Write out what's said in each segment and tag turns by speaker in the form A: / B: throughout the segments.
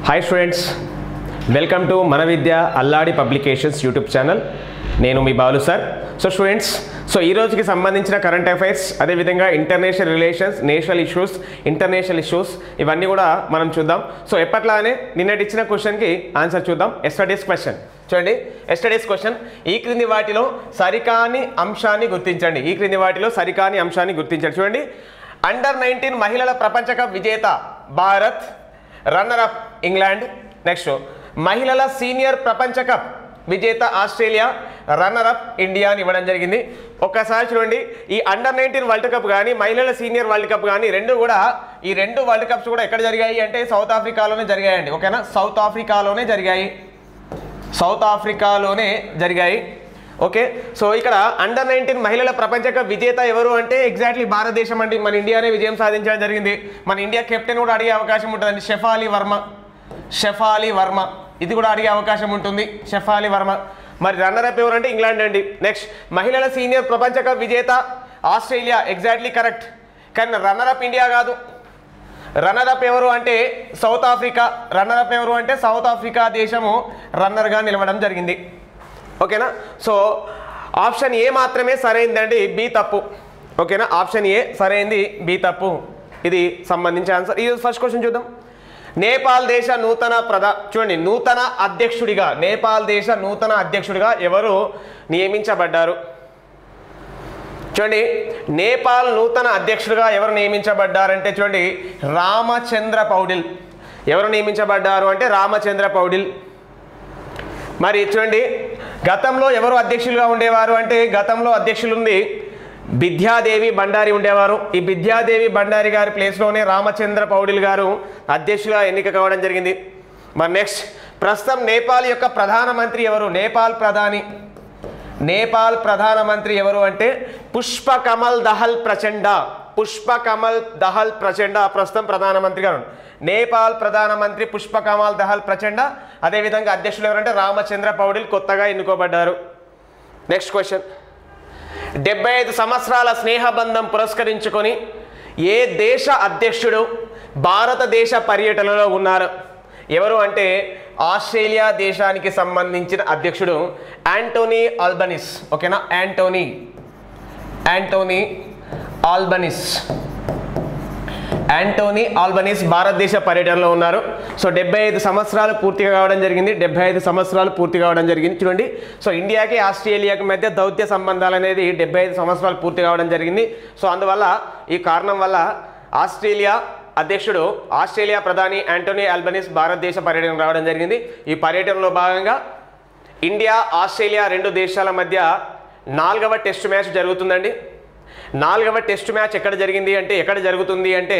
A: hi students welcome to మన Vidya Alladi publications YouTube channel నేను మీ Balu sir so students so ఈ రోజుకి సంబంధించిన కరెంట్ అఫైర్స్ అదేవిధంగా international relations national issues international issues ఇవన్నీ కూడా మనం చూద్దాం సో ఎప్పట్లానే నిన్నటి ఇచ్చిన క్వశ్చన్కి ఆన్సర్ చూద్దాం ఎస్టర్డేస్ క్వశ్చన్ చూడండి ఎస్టర్డేస్ క్వశ్చన్ ఈ క్రింది వాటిలో సరికాని అంశాన్ని గుర్తించండి ఈ క్రింది వాటిలో సరికాని అంశాన్ని గుర్తించండి చూడండి అండర్ నైన్టీన్ మహిళల ప్రపంచ కప్ విజేత Bharat runner up England next మహిళల సీనియర్ ప్రపంచ కప్ విజేత ఆస్ట్రేలియా రన్నర్ అప్ ఇండియా అని ఇవ్వడం జరిగింది ఒక్కసారి చూడండి ఈ అండర్ నైన్టీన్ వరల్డ్ కప్ కానీ మహిళల సీనియర్ వరల్డ్ కప్ కానీ రెండు కూడా ఈ రెండు వరల్డ్ కప్స్ కూడా ఎక్కడ జరిగాయి అంటే సౌత్ ఆఫ్రికాలోనే జరిగాయండి ఓకేనా సౌత్ ఆఫ్రికాలోనే జరిగాయి సౌత్ ఆఫ్రికాలోనే జరిగాయి ఓకే సో ఇక్కడ అండర్ నైన్టీన్ మహిళల ప్రపంచ కప్ విజేత ఎవరు అంటే ఎగ్జాక్ట్లీ భారతదేశం అండి మన ఇండియానే విజయం సాధించడం జరిగింది మన ఇండియా కెప్టెన్ కూడా అడిగే అవకాశం ఉంటుందండి షెఫాలి వర్మ షెఫాలి వర్మ ఇది కూడా అడిగే అవకాశం ఉంటుంది షెఫాలి వర్మ మరి రన్నర్ అప్ ఎవరు అంటే ఇంగ్లాండ్ అండి నెక్స్ట్ మహిళల సీనియర్ ప్రపంచ కప్ విజేత ఆస్ట్రేలియా ఎగ్జాక్ట్లీ కరెక్ట్ కానీ రన్నర్ అప్ ఇండియా కాదు రన్నర్ అప్ ఎవరు అంటే సౌత్ ఆఫ్రికా రన్నర్ అప్ ఎవరు అంటే సౌత్ ఆఫ్రికా దేశము రన్నర్గా నిలవడం జరిగింది ఓకేనా సో ఆప్షన్ ఏ మాత్రమే సరైందండి బి తప్పు ఓకేనా ఆప్షన్ ఏ సరైంది బి తప్పు ఇది సంబంధించిన ఆన్సర్ ఈ ఫస్ట్ క్వశ్చన్ చూద్దాం నేపాల్ దేశ నూతన ప్రధా చూడండి నూతన అధ్యక్షుడిగా నేపాల్ దేశ నూతన అధ్యక్షుడిగా ఎవరు నియమించబడ్డారు చూడండి నేపాల్ నూతన అధ్యక్షుడిగా ఎవరు నియమించబడ్డారంటే చూడండి రామచంద్ర పౌడిల్ ఎవరు నియమించబడ్డారు అంటే రామచంద్ర పౌడిల్ మరి చూడండి గతంలో ఎవరు అధ్యక్షులుగా ఉండేవారు అంటే గతంలో అధ్యక్షులు ఉంది విద్యాదేవి బండారి ఉండేవారు ఈ విద్యాదేవి బండారి గారి ప్లేస్లోనే రామచంద్ర పౌడిల్ గారు అధ్యక్షులుగా ఎన్నిక కావడం జరిగింది మరి నెక్స్ట్ ప్రస్తుతం నేపాల్ యొక్క ప్రధానమంత్రి ఎవరు నేపాల్ ప్రధాని నేపాల్ ప్రధానమంత్రి ఎవరు అంటే పుష్ప కమల్ దహల్ ప్రచండ పుష్ప కమల్ దహల్ ప్రచండ ప్రస్తుతం ప్రధానమంత్రి గారు నేపాల్ ప్రధానమంత్రి పుష్ప కమల్ దహల్ ప్రచండ అదేవిధంగా అధ్యక్షులు ఎవరంటే రామచంద్ర పౌడిల్ కొత్తగా ఎన్నుకోబడ్డారు నెక్స్ట్ క్వశ్చన్ డెబ్బై ఐదు సంవత్సరాల స్నేహబంధం పురస్కరించుకొని ఏ దేశ అధ్యక్షుడు భారతదేశ పర్యటనలో ఉన్నారు ఎవరు అంటే ఆస్ట్రేలియా దేశానికి సంబంధించిన అధ్యక్షుడు యాంటోనీ ఆల్బనిస్ ఓకేనా Anthony Anthony Albanese Anthony Albanese భారతదేశ పర్యటనలో ఉన్నారు సో డెబ్బై ఐదు సంవత్సరాలు పూర్తిగా కావడం జరిగింది డెబ్బై ఐదు సంవత్సరాలు పూర్తి కావడం జరిగింది చూడండి సో ఇండియాకి ఆస్ట్రేలియాకి మధ్య దౌత్య సంబంధాలు అనేది డెబ్బై ఐదు సంవత్సరాలు పూర్తి కావడం జరిగింది సో అందువల్ల ఈ కారణం వల్ల ఆస్ట్రేలియా అధ్యక్షుడు ఆస్ట్రేలియా ప్రధాని యాంటోనీ ఆల్బనీస్ భారతదేశ పర్యటన రావడం జరిగింది ఈ పర్యటనలో భాగంగా ఇండియా ఆస్ట్రేలియా రెండు దేశాల మధ్య నాలుగవ టెస్ట్ మ్యాచ్ జరుగుతుందండి నాలుగవ టెస్ట్ మ్యాచ్ ఎక్కడ జరిగింది అంటే ఎక్కడ జరుగుతుంది అంటే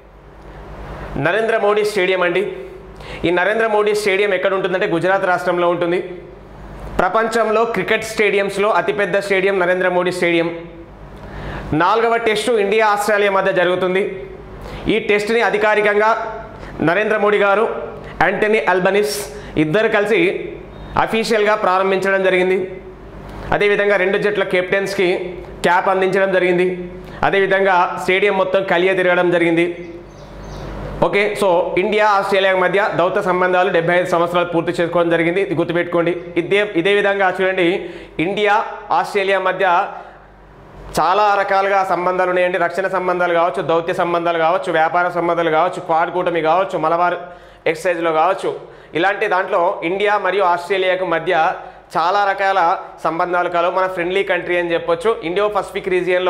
A: నరేంద్ర మోడీ స్టేడియం అండి ఈ నరేంద్ర మోడీ స్టేడియం ఎక్కడ ఉంటుందంటే గుజరాత్ రాష్ట్రంలో ఉంటుంది ప్రపంచంలో క్రికెట్ స్టేడియంస్లో అతిపెద్ద స్టేడియం నరేంద్ర మోడీ స్టేడియం నాలుగవ టెస్టు ఇండియా ఆస్ట్రేలియా మధ్య జరుగుతుంది ఈ టెస్ట్ని అధికారికంగా నరేంద్ర మోడీ గారు యాంటనీ అల్బనిస్ ఇద్దరు కలిసి అఫీషియల్గా ప్రారంభించడం జరిగింది అదేవిధంగా రెండు జట్ల కెప్టెన్స్కి క్యాప్ అందించడం జరిగింది అదేవిధంగా స్టేడియం మొత్తం కలియ తిరగడం జరిగింది ఓకే సో ఇండియా ఆస్ట్రేలియా మధ్య దౌత్య సంబంధాలు డెబ్బై ఐదు సంవత్సరాలు పూర్తి చేసుకోవడం జరిగింది ఇది గుర్తుపెట్టుకోండి ఇదే ఇదే విధంగా చూడండి ఇండియా ఆస్ట్రేలియా మధ్య చాలా రకాలుగా సంబంధాలు ఉన్నాయండి రక్షణ సంబంధాలు కావచ్చు దౌత్య సంబంధాలు కావచ్చు వ్యాపార సంబంధాలు కావచ్చు క్వాడ్ కూటమి కావచ్చు మలబార్ ఎక్సైజ్లో కావచ్చు ఇలాంటి దాంట్లో ఇండియా మరియు ఆస్ట్రేలియాకు మధ్య చాలా రకాల సంబంధాలు కలవు మన ఫ్రెండ్లీ కంట్రీ అని చెప్పొచ్చు ఇండియో పసిఫిక్ రీజియన్లో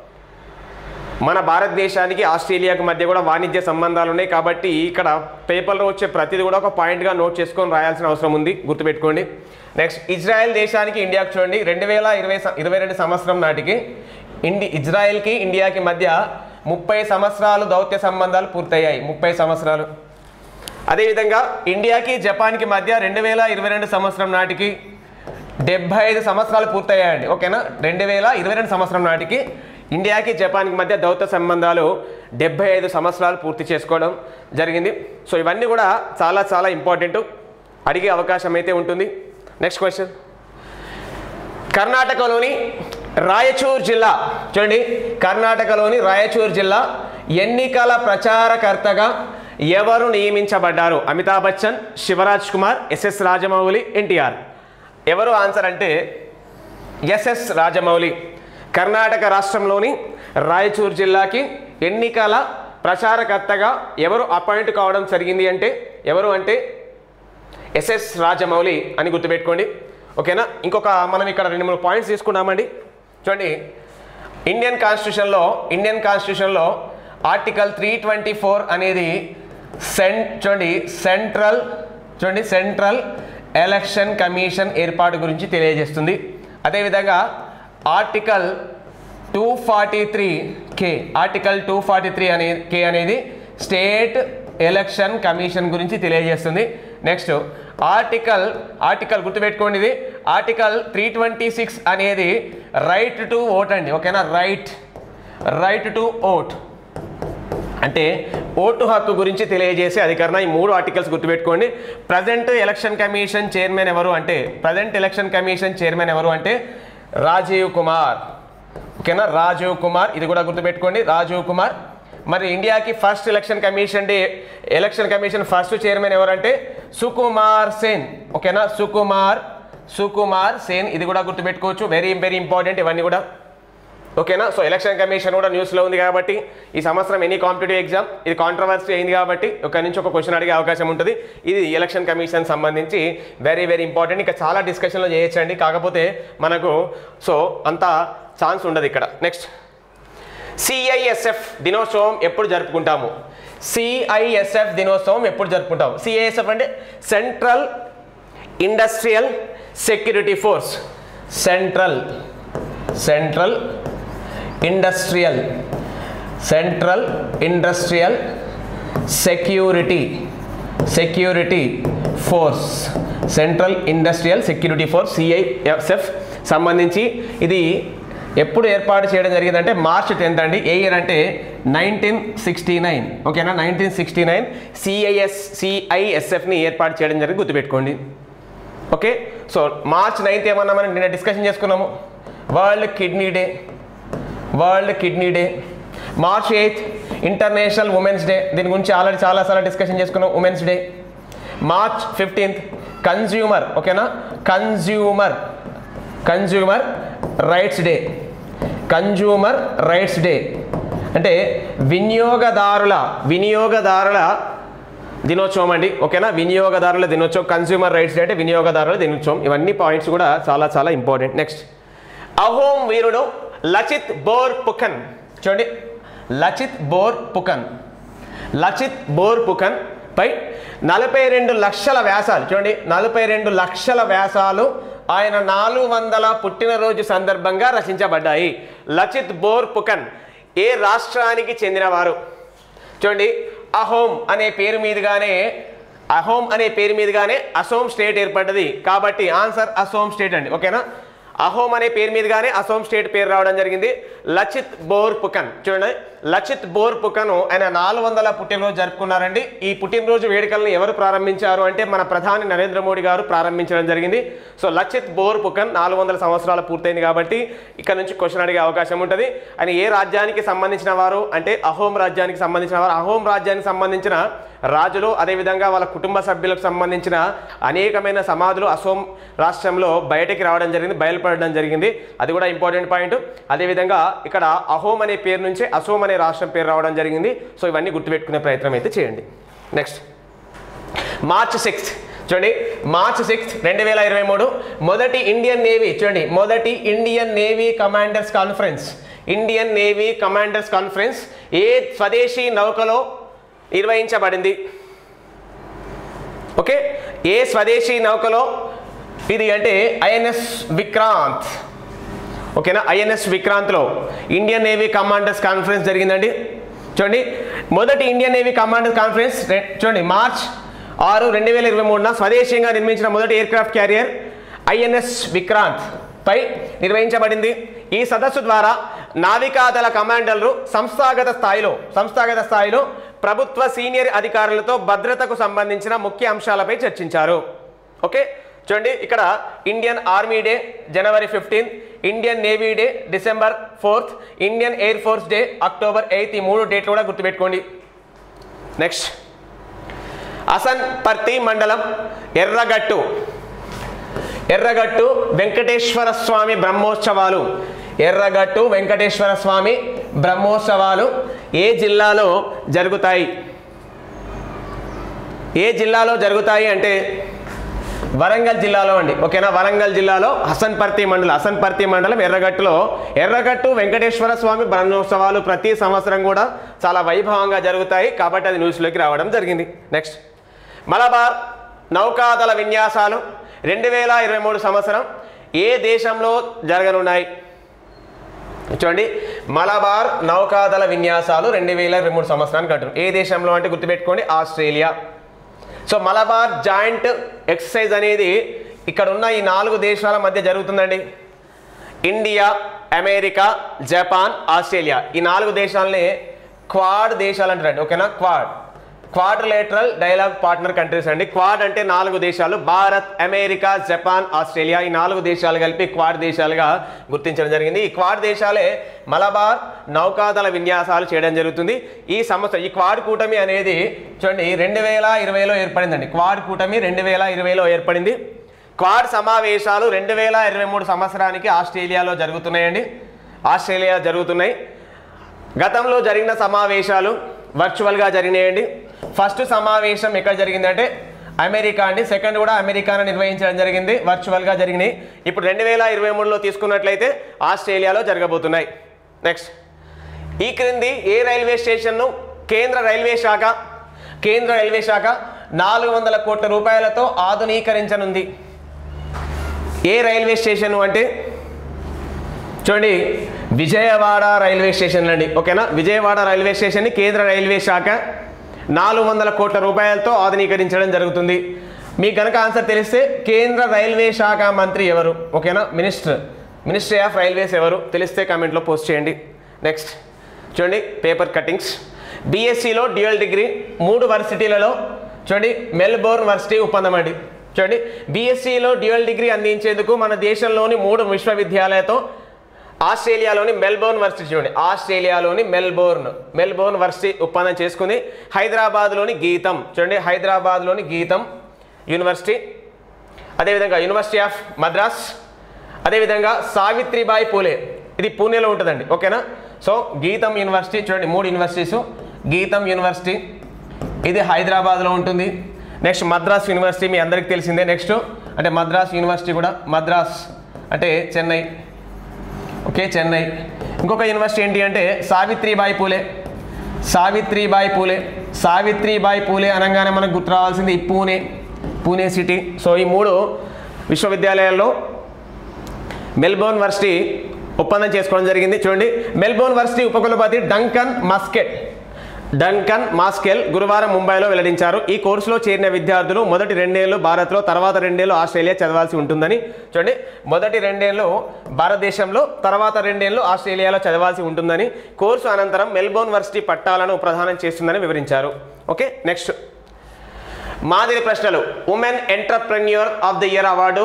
A: మన భారతదేశానికి ఆస్ట్రేలియాకు మధ్య కూడా వాణిజ్య సంబంధాలు ఉన్నాయి కాబట్టి ఇక్కడ పేపర్లో వచ్చే ప్రతిదీ కూడా ఒక పాయింట్గా నోట్ చేసుకొని రాయాల్సిన అవసరం ఉంది గుర్తుపెట్టుకోండి నెక్స్ట్ ఇజ్రాయెల్ దేశానికి ఇండియాకు చూడండి రెండు వేల ఇరవై ఇరవై రెండు సంవత్సరం నాటికి ఇండి ఇజ్రాయెల్కి ఇండియాకి మధ్య ముప్పై సంవత్సరాలు దౌత్య సంబంధాలు పూర్తయ్యాయి ముప్పై సంవత్సరాలు అదేవిధంగా ఇండియాకి జపాన్కి మధ్య రెండు వేల ఇరవై రెండు సంవత్సరం నాటికి డెబ్బై ఐదు సంవత్సరాలు పూర్తయ్యాయండి ఓకేనా రెండు వేల ఇరవై రెండు సంవత్సరం నాటికి ఇండియాకి జపాన్కి మధ్య దౌత్య సంబంధాలు డెబ్బై ఐదు సంవత్సరాలు పూర్తి చేసుకోవడం జరిగింది సో ఇవన్నీ కూడా చాలా చాలా ఇంపార్టెంట్ అడిగే అవకాశం అయితే ఉంటుంది నెక్స్ట్ క్వశ్చన్ కర్ణాటకలోని రాయచూర్ జిల్లా చూడండి కర్ణాటకలోని రాయచూర్ జిల్లా ఎన్నికల ప్రచారకర్తగా ఎవరు నియమించబడ్డారు అమితాబ్ బచ్చన్ శివరాజ్ కుమార్ ఎస్ఎస్ రాజమౌళి ఎన్టీఆర్ ఎవరు ఆన్సర్ అంటే ఎస్ఎస్ రాజమౌళి కర్ణాటక రాష్ట్రంలోని రాయచూర్ జిల్లాకి ఎన్నికల ప్రచారకర్తగా ఎవరు అపాయింట్ కావడం జరిగింది అంటే ఎవరు అంటే ఎస్ఎస్ రాజమౌళి అని గుర్తుపెట్టుకోండి ఓకేనా ఇంకొక మనం ఇక్కడ రెండు మూడు పాయింట్స్ తీసుకున్నామండి చూడండి ఇండియన్ కాన్స్టిట్యూషన్లో ఇండియన్ కాన్స్టిట్యూషన్లో ఆర్టికల్ త్రీ ట్వంటీ ఫోర్ అనేది సెన్ చూడండి సెంట్రల్ చూడండి సెంట్రల్ ఎలక్షన్ కమిషన్ ఏర్పాటు గురించి తెలియజేస్తుంది అదేవిధంగా article two forty three K article two forty three అనే కే అనేది స్టేట్ ఎలక్షన్ కమిషన్ గురించి తెలియజేస్తుంది నెక్స్ట్ ఆర్టికల్ ఆర్టికల్ గుర్తుపెట్టుకోండి ఇది ఆర్టికల్ త్రీ ట్వంటీ సిక్స్ అనేది రైట్ టు ఓట్ అండి ఓకేనా రైట్ రైట్ టు ఓట్ అంటే ఓటు హక్కు గురించి తెలియజేసే అధికరణ ఈ మూడు ఆర్టికల్స్ గుర్తుపెట్టుకోండి ప్రజెంట్ ఎలక్షన్ కమిషన్ చైర్మన్ ఎవరు అంటే ప్రజెంట్ ఎలక్షన్ కమిషన్ చైర్మన్ ఎవరు అంటే రాజీవ్ కుమార్ ఓకేనా రాజీవ్ కుమార్ ఇది కూడా గుర్తుపెట్టుకోండి రాజీవ్ కుమార్ మరి ఇండియాకి first election commission the election commission first chairman ఎవరంటే సుకుమార్ సేన్ ఓకేనా సుకుమార్ సుకుమార్ సేన్ ఇది కూడా గుర్తుపెట్టుకోవచ్చు వెరీ వెరీ ఇంపార్టెంట్ ఇవన్నీ కూడా ఓకేనా సో ఎలక్షన్ కమిషన్ కూడా న్యూస్లో ఉంది కాబట్టి ఈ సంవత్సరం ఎనీ కాంపిటేటివ్ ఎగ్జామ్ ఇది కాంట్రవర్సీ అయింది కాబట్టి ఒక నుంచి ఒక క్వశ్చన్ అడిగే అవకాశం ఉంటుంది ఇది ఎలక్షన్ కమిషన్ సంబంధించి వెరీ వెరీ ఇంపార్టెంట్ ఇంకా చాలా డిస్కషన్లో చేయొచ్చండి కాకపోతే మనకు సో అంత ఛాన్స్ ఉండదు ఇక్కడ నెక్స్ట్ సిఐఎస్ఎఫ్ దినోత్సవం ఎప్పుడు జరుపుకుంటాము సిఐఎస్ఎఫ్ దినోత్సవం ఎప్పుడు జరుపుకుంటాము సిఐఎస్ఎఫ్ అంటే central industrial security force central central industrial central industrial security security force central industrial security force CISF సంబంధించి ఇది ఎప్పుడు ఏర్పాటు చేయడం జరిగిందంటే మార్చ్ టెన్త్ అండి ఏ ఇయర్ అంటే నైన్టీన్ సిక్స్టీ నైన్ ఓకేనా నైన్టీన్ సిక్స్టీ నైన్ సిఐఎస్ సిఐఎస్ఎఫ్ని ఏర్పాటు చేయడం జరిగింది గుర్తుపెట్టుకోండి ఓకే సో మార్చ్ నైన్త్ ఏమన్నా మనం నిన్న డిస్కషన్ చేసుకున్నాము world kidney day world kidney day March eighth international women's day దీని గురించి ఆల్రెడీ చాలాసార్లు డిస్కషన్ చేసుకున్నాం women's day March fifteenth consumer ఓకేనా consumer consumer rights day consumer rights day అంటే వినియోగదారుల వినియోగదారుల దినోత్సవం అండి ఓకేనా వినియోగదారుల దినోత్సవం కన్స్యూమర్ రైట్స్ డే అంటే వినియోగదారుల దినోత్సవం ఇవన్నీ పాయింట్స్ కూడా చాలా చాలా ఇంపార్టెంట్ నెక్స్ట్ అహోం వీరుడు లచిత్ బోర్ పుఖన్ చూడండి లచిత్ బోర్ పుఖన్ లచిత్ బోర్ పుఖన్ పై నలభై రెండు లక్షల వ్యాసాలు చూడండి నలభై రెండు లక్షల వ్యాసాలు ఆయన నాలుగు వందల పుట్టినరోజు సందర్భంగా రచించబడ్డాయి లచిత్ బోర్ పుఖన్ ఏ రాష్ట్రానికి చెందినవారు చూడండి అహోం అనే పేరు మీదుగానే అహోం అనే పేరు మీదుగానే అసోం స్టేట్ ఏర్పడ్డది కాబట్టి ఆన్సర్ అసోం స్టేట్ అండి ఓకేనా అహోం అనే పేరు మీదుగానే అసోం స్టేట్ పేరు రావడం జరిగింది లచిత్ బోర్ పుకన్ చూడండి లచిత్ బోర్ పుకన్ ఆయన నాలుగు వందల పుట్టినరోజు జరుపుకున్నారండి ఈ పుట్టినరోజు వేడుకలను ఎవరు ప్రారంభించారు అంటే మన ప్రధాని నరేంద్ర మోడీ గారు ప్రారంభించడం జరిగింది సో లచిత్ బోర్ పుకన్ నాలుగు వందల సంవత్సరాలు పూర్తయింది కాబట్టి ఇక్కడ నుంచి క్వశ్చన్ అడిగే అవకాశం ఉంటుంది ఆయన ఏ రాజ్యానికి సంబంధించిన వారు అంటే అహోం రాజ్యానికి సంబంధించిన వారు అహోం రాజ్యానికి సంబంధించిన రాజులు అదేవిధంగా వాళ్ళ కుటుంబ సభ్యులకు సంబంధించిన అనేకమైన సమాధులు అసోం రాష్ట్రంలో బయటకి రావడం జరిగింది బయలుపడడం జరిగింది అది కూడా ఇంపార్టెంట్ పాయింట్ అదేవిధంగా ఇక్కడ అహోం అనే పేరు నుంచి అసోం అనే రాష్ట్రం పేరు రావడం జరిగింది సో ఇవన్నీ గుర్తుపెట్టుకునే ప్రయత్నం అయితే చేయండి నెక్స్ట్ మార్చ్ సిక్స్త్ చూడండి మార్చ్ సిక్స్త్ రెండు వేల ఇరవై మూడు మొదటి ఇండియన్ నేవీ చూడండి మొదటి Indian navy commanders conference Indian navy commanders conference ఏ స్వదేశీ నౌకలో నిర్వహించబడింది ఓకే ఏ స్వదేశీ నౌకలో ఇది అంటే ఐఎన్ఎస్ విక్రాంత్ ఓకేనా ఐఎన్ఎస్ విక్రాంత్లో ఇండియన్ నేవీ కమాండర్స్ కాన్ఫరెన్స్ జరిగిందండి చూడండి మొదటి ఇండియన్ నేవీ కమాండర్స్ కాన్ఫరెన్స్ రె- చూడండి మార్చ్ ఆరు రెండు వేల ఇరవై మూడున స్వదేశీయంగా నిర్మించిన మొదటి ఎయిర్క్రాఫ్ట్ క్యారియర్ ఐఎన్ఎస్ విక్రాంత్ పై నిర్వహించబడింది ఈ సదస్సు ద్వారా నావికాదళ కమాండర్లు సంస్థాగత స్థాయిలో సంస్థాగత స్థాయిలో ప్రభుత్వ సీనియర్ అధికారులతో భద్రతకు సంబంధించిన ముఖ్య అంశాలపై చర్చించారు ఓకే చూడండి ఇక్కడ Indian army day January fifteenth Indian navy day December fourth Indian air force day October eighth ఈ మూడు డేట్లు కూడా గుర్తుపెట్టుకోండి నెక్స్ట్ అసన్పర్తి మండలం ఎర్రగట్టు ఎర్రగట్టు వెంకటేశ్వర స్వామి బ్రహ్మోత్సవాలు ఎర్రగట్టు వెంకటేశ్వర స్వామి బ్రహ్మోత్సవాలు ఏ జిల్లాలో జరుగుతాయి ఏ జిల్లాలో జరుగుతాయి అంటే వరంగల్ జిల్లాలో అండి ఓకేనా వరంగల్ జిల్లాలో హసన్పర్తి మండలం హసన్పర్తి మండలం ఎర్రగట్టులో ఎర్రగట్టు వెంకటేశ్వర స్వామి బ్రహ్మోత్సవాలు ప్రతి సంవత్సరం కూడా చాలా వైభవంగా జరుగుతాయి కాబట్టి అది న్యూస్లోకి రావడం జరిగింది నెక్స్ట్ మలబార్ నౌకాదళ విన్యాసాలు రెండు వేల ఇరవై మూడు సంవత్సరం ఏ దేశంలో జరగనున్నాయి చూడండి మలబార్ నౌకాదళ విన్యాసాలు రెండు వేల ఇరవై మూడు సంవత్సరానికి అంటారు ఏ దేశంలో అంటే గుర్తుపెట్టుకోండి Australia so Malabar joint exercise అనేది ఇక్కడ ఉన్న ఈ నాలుగు దేశాల మధ్య జరుగుతుందండి ఇండియా అమెరికా జపాన్ ఆస్ట్రేలియా ఈ నాలుగు దేశాలని క్వాడ్ దేశాలు అంటారండి ఓకేనా quad quadrilateral dialogue partner countries అండి క్వాడ్ అంటే నాలుగు దేశాలు భారత్ అమెరికా జపాన్ ఆస్ట్రేలియా ఈ నాలుగు దేశాలు కలిపి క్వాడ్ దేశాలుగా గుర్తించడం జరిగింది ఈ క్వాడ్ దేశాలే మలబార్ నౌకాదళ విన్యాసాలు చేయడం జరుగుతుంది ఈ సంవత్సరం ఈ క్వాడ్ కూటమి అనేది చూడండి రెండు వేల ఇరవైలో ఏర్పడిందండి క్వాడ్ కూటమి రెండు వేల ఇరవైలో ఏర్పడింది క్వాడ్ సమావేశాలు రెండు వేల ఇరవై మూడు సంవత్సరానికి ఆస్ట్రేలియాలో జరుగుతున్నాయండి ఆస్ట్రేలియా జరుగుతున్నాయి గతంలో జరిగిన సమావేశాలు వర్చువల్గా జరిగినాయండి ఫస్ట్ సమావేశం ఎక్కడ జరిగిందంటే అమెరికా అండి సెకండ్ కూడా అమెరికాను నిర్వహించడం జరిగింది వర్చువల్గా జరిగినాయి ఇప్పుడు రెండు వేల ఇరవై మూడులో తీసుకున్నట్లయితే ఆస్ట్రేలియాలో జరగబోతున్నాయి నెక్స్ట్ ఈ క్రింది ఏ రైల్వే స్టేషన్ను కేంద్ర రైల్వే శాఖ కేంద్ర రైల్వే శాఖ నాలుగు వందల కోట్ల రూపాయలతో ఆధునీకరించనుంది ఏ రైల్వే స్టేషన్ అంటే చూడండి విజయవాడ రైల్వే స్టేషన్ అండి ఓకేనా విజయవాడ రైల్వే స్టేషన్ని కేంద్ర రైల్వే శాఖ నాలుగు వందల కోట్ల రూపాయలతో ఆధునీకరించడం జరుగుతుంది మీకు కనుక ఆన్సర్ తెలిస్తే కేంద్ర రైల్వే శాఖ మంత్రి ఎవరు ఓకేనా మినిస్టర్ మినిస్ట్రీ ఆఫ్ రైల్వేస్ ఎవరు తెలిస్తే కామెంట్లో పోస్ట్ చేయండి నెక్స్ట్ చూడండి పేపర్ కటింగ్స్ బీఎస్సీలో డ్యూయల్ డిగ్రీ మూడు వర్సిటీలలో చూడండి మెల్బోర్న్ వర్సిటీ ఒప్పందం అండి చూడండి బీఎస్సీలో డ్యూయల్ డిగ్రీ అందించేందుకు మన దేశంలోని మూడు విశ్వవిద్యాలయాలతో ఆస్ట్రేలియాలోని మెల్బోర్న్ వర్సిటీ చూడండి ఆస్ట్రేలియాలోని మెల్బోర్న్ మెల్బోర్న్ వర్సిటీ ఒప్పందం చేసుకుంది హైదరాబాద్లోని గీతం చూడండి హైదరాబాద్లోని గీతం యూనివర్సిటీ అదేవిధంగా యూనివర్సిటీ ఆఫ్ మద్రాస్ అదేవిధంగా సావిత్రిబాయి పూలే ఇది పూణేలో ఉంటుందండి ఓకేనా సో గీతం యూనివర్సిటీ చూడండి మూడు యూనివర్సిటీస్ గీతం యూనివర్సిటీ ఇది హైదరాబాద్లో ఉంటుంది నెక్స్ట్ మద్రాస్ యూనివర్సిటీ మీ అందరికీ తెలిసిందే నెక్స్ట్ అంటే మద్రాస్ యూనివర్సిటీ కూడా మద్రాస్ అంటే చెన్నై ఓకే చెన్నై ఇంకొక యూనివర్సిటీ ఏంటి అంటే సావిత్రిబాయి పూలే సావిత్రిబాయి పూలే సావిత్రిబాయి పూలే అనగానే మనకు గుర్తు రావాల్సింది ఈ పూణే పూణే సిటీ సో ఈ మూడు విశ్వవిద్యాలయాల్లో మెల్బోర్న్ వర్సిటీ ఒప్పందం చేసుకోవడం జరిగింది చూడండి మెల్బోర్న్ వర్సిటీ ఉపకులపతి డంకన్ మస్కెట్ డంకన్ మాస్కెల్ గురువారం ముంబైలో వెల్లడించారు ఈ కోర్సులో చేరిన విద్యార్థులు మొదటి రెండేళ్లు భారత్లో తర్వాత రెండేళ్లు ఆస్ట్రేలియా చదవాల్సి ఉంటుందని చూడండి మొదటి రెండేళ్లు భారతదేశంలో తర్వాత రెండేళ్లు ఆస్ట్రేలియాలో చదవాల్సి ఉంటుందని కోర్సు అనంతరం మెల్బోర్న్ వర్సిటీ పట్టాలను ప్రదానం చేస్తుందని వివరించారు ఓకే నెక్స్ట్ మాదిరి ప్రశ్నలు women entrepreneur of the year award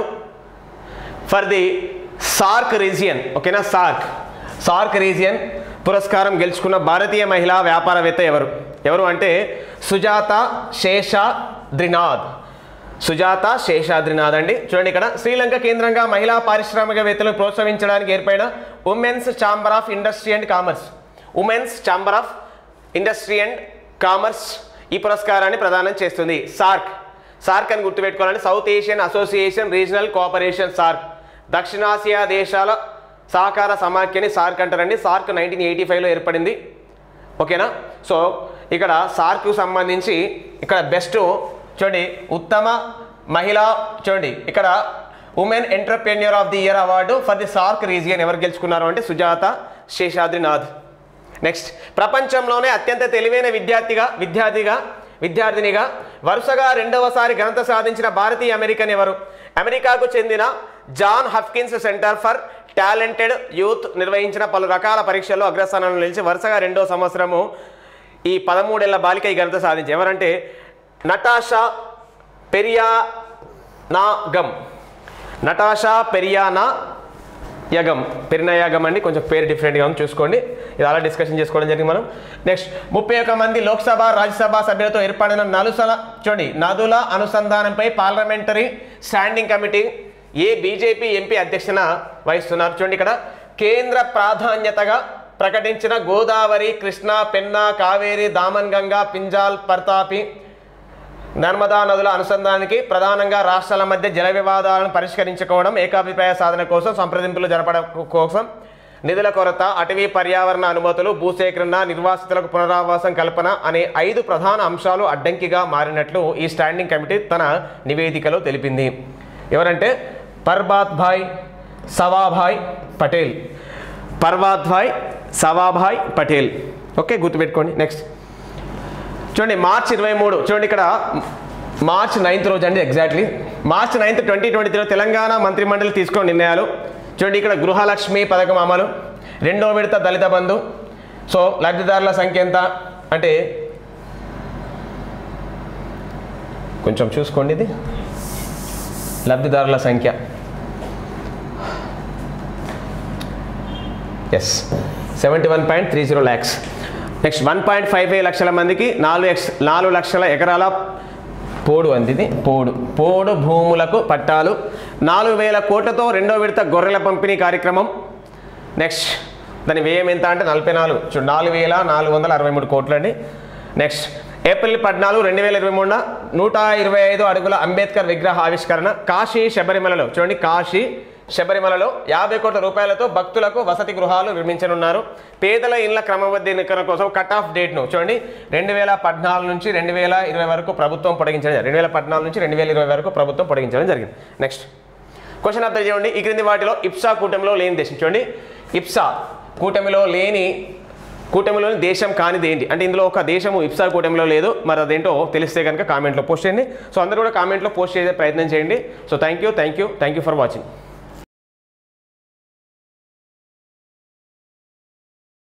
A: for the SAARC region ఓకేనా సార్క్ సార్క్ రీజియన్ పురస్కారం గెలుచుకున్న భారతీయ మహిళా వ్యాపారవేత్త ఎవరు ఎవరు అంటే సుజాత శేషాద్రినాథ్ సుజాత శేషాద్రినాథ్ అండి చూడండి ఇక్కడ శ్రీలంక కేంద్రంగా మహిళా పారిశ్రామికవేత్తలను ప్రోత్సహించడానికి ఏర్పడిన women's chamber of industry and commerce women's chamber of industry and commerce ఈ పురస్కారాన్ని ప్రదానం చేస్తుంది సార్క్ సార్క్ అని గుర్తుపెట్టుకోవాలంటే south Asian association regional cooperation SAARC దక్షిణాసియా దేశాల సహకార సమాఖ్యని సార్క్ అంటారండి సార్క్ నైన్టీన్ ఎయిటీ ఫైవ్లో ఏర్పడింది ఓకేనా సో ఇక్కడ సార్క్కు సంబంధించి ఇక్కడ బెస్ట్ చూడండి ఉత్తమ మహిళా చూడండి ఇక్కడ women entrepreneur of the year award for the SAARC region ఎవరు గెలుచుకున్నారు అంటే సుజాత శేషాద్రినాథ్ నెక్స్ట్ ప్రపంచంలోనే అత్యంత తెలివైన విద్యార్థిగా విద్యార్థిగా విద్యార్థినిగా వరుసగా రెండవసారి ఘనత సాధించిన భారతీయ అమెరికన్ ఎవరు అమెరికాకు చెందిన John Hopkins centre for talented youth నిర్వహించిన పలు రకాల పరీక్షల్లో అగ్రస్థానంలో నిలిచి వరుసగా రెండో సంవత్సరము ఈ పదమూడేళ్ల బాలిక ఈ ఘనత సాధించి ఎవరంటే నటాషా పెరియానాగమ్ నటాషా పెరియానా యగం పెరినయాగం అండి కొంచెం పేరు డిఫరెంట్గా ఉంది చూసుకోండి ఇది అలా డిస్కషన్ చేసుకోవడం జరిగింది మనం నెక్స్ట్ ముప్పై ఒక్క మంది లోక్సభ రాజ్యసభ సభ్యులతో ఏర్పడిన నలుసల చూడండి నదుల అనుసంధానంపై పార్లమెంటరీ స్టాండింగ్ కమిటీ ఏ బీజేపీ ఎంపీ అధ్యక్షన వహిస్తున్నారు చూడండి ఇక్కడ కేంద్ర ప్రాధాన్యతగా ప్రకటించిన గోదావరి కృష్ణా పెన్నా కావేరి దామన్ గంగా పింజాల్ పర్తాపి నర్మదా నదుల అనుసంధానానికి ప్రధానంగా రాష్ట్రాల మధ్య జల వివాదాలను పరిష్కరించుకోవడం ఏకాభిప్రాయ సాధన కోసం సంప్రదింపులు జరపడం కోసం నిధుల కొరత అటవీ పర్యావరణ అనుమతులు భూసేకరణ నిర్వాసితులకు పునరావాసం కల్పన అనే ఐదు ప్రధాన అంశాలు అడ్డంకిగా మారినట్లు ఈ స్టాండింగ్ కమిటీ తన నివేదికలో తెలిపింది ఎవరంటే Parbatbhai Savabhai Patel Parbatbhai Savabhai Patel okay గుర్తుపెట్టుకోండి నెక్స్ట్ చూడండి మార్చ్ ఇరవై మూడు చూడండి ఇక్కడ మార్చ్ నైన్త్ రోజు అండి exactly March ninth twenty twenty త్రీలో తెలంగాణ మంత్రిమండలి తీసుకున్న నిర్ణయాలు చూడండి ఇక్కడ గృహలక్ష్మి పథకం అమలు రెండో విడత దళిత బంధు సో లబ్ధిదారుల సంఖ్య ఎంత అంటే కొంచెం చూసుకోండి ఇది లబ్ధిదారుల సంఖ్య yes seventy one point three zero lakhs next one point five five లక్షల మందికి నాలుగు ఎక్స్ నాలుగు లక్షల ఎకరాల పోడు అంది ఇది పోడు పోడు భూములకు పట్టాలు నాలుగు వేల కోట్లతో రెండో విడత గొర్రెల పంపిణీ కార్యక్రమం నెక్స్ట్ దాని వ్యయం ఎంత అంటే నలభై నాలుగు చూడు నాలుగు వేల నాలుగు వందల అరవై మూడు కోట్లు అండి నెక్స్ట్ ఏప్రిల్ పద్నాలుగు రెండు వేల ఇరవై మూడున నూట ఇరవై ఐదు అడుగుల అంబేద్కర్ విగ్రహ ఆవిష్కరణ కాశీ శబరిమలలో చూడండి కాశీ శబరిమలలో యాభై కోట్ల రూపాయలతో భక్తులకు వసతి గృహాలు నిర్మించనున్నారు పేదల ఇళ్ల క్రమబద్ధీకరణ కోసం కట్ ఆఫ్ డేట్ను చూడండి రెండు వేల పద్నాలుగు నుంచి రెండు వేల ఇరవై వరకు ప్రభుత్వం పొడిగించడం జరిగింది రెండు వేల పద్నాలుగు నుంచి రెండు వేల ఇరవై వరకు ప్రభుత్వం పొడిగించడం జరిగింది నెక్స్ట్ క్వశ్చన్ అర్థం చేయండి ఈ క్రింది వాటిలో ఇప్సా కూటమిలో లేని దేశం చూడండి ఇప్సా కూటమిలో లేని కూటమిలోని దేశం కానిది ఏంటి అంటే ఇందులో ఒక దేశము ఇప్సా కూటమిలో లేదు మరి అదేంటో తెలిస్తే కనుక కామెంట్లో పోస్ట్ చేయండి సో అందరూ కూడా కామెంట్లో పోస్ట్ చేసే ప్రయత్నం చేయండి so thank you thank you thank you for watching